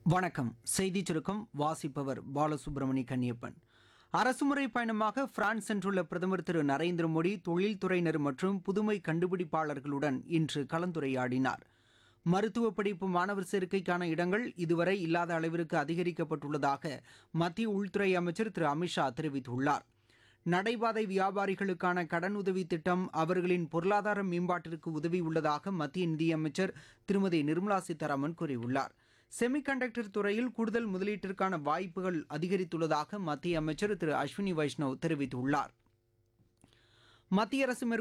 வணக்கம் செய்திச் சுருக்கம் வாசிப்பவர் பாலசுப்ரமணி கன்னியப்பன் அரசுமுறை பயணமாக பிரான்ஸ் சென்றுள்ள பிரதமர் திரு நரேந்திர மோடி தொழில்துறையினர் மற்றும் புதுமை கண்டுபிடிப்பாளர்களுடன் இன்று கலந்துரையாடினார் மருத்துவ படிப்பு மாணவர் சேர்க்கைக்கான இடங்கள் இதுவரை இல்லாத அளவிற்கு அதிகரிக்கப்பட்டுள்ளதாக மத்திய உள்துறை அமைச்சர் திரு அமித்ஷா தெரிவித்துள்ளார் நடைபாதை வியாபாரிகளுக்கான கடனுதவி திட்டம் அவர்களின் பொருளாதார மேம்பாட்டிற்கு உதவியுள்ளதாக மத்திய நிதியமைச்சர் திருமதி நிர்மலா சீதாராமன் கூறியுள்ளார் செமிகண்டக்டர் துறையில் கூடுதல் முதலீட்டிற்கான வாய்ப்புகள் அதிகரித்துள்ளதாக மத்திய அமைச்சர் திரு அஸ்வினி வைஷ்ணவ் தெரிவித்துள்ளார் மத்திய அரசு மேற்கொண்ட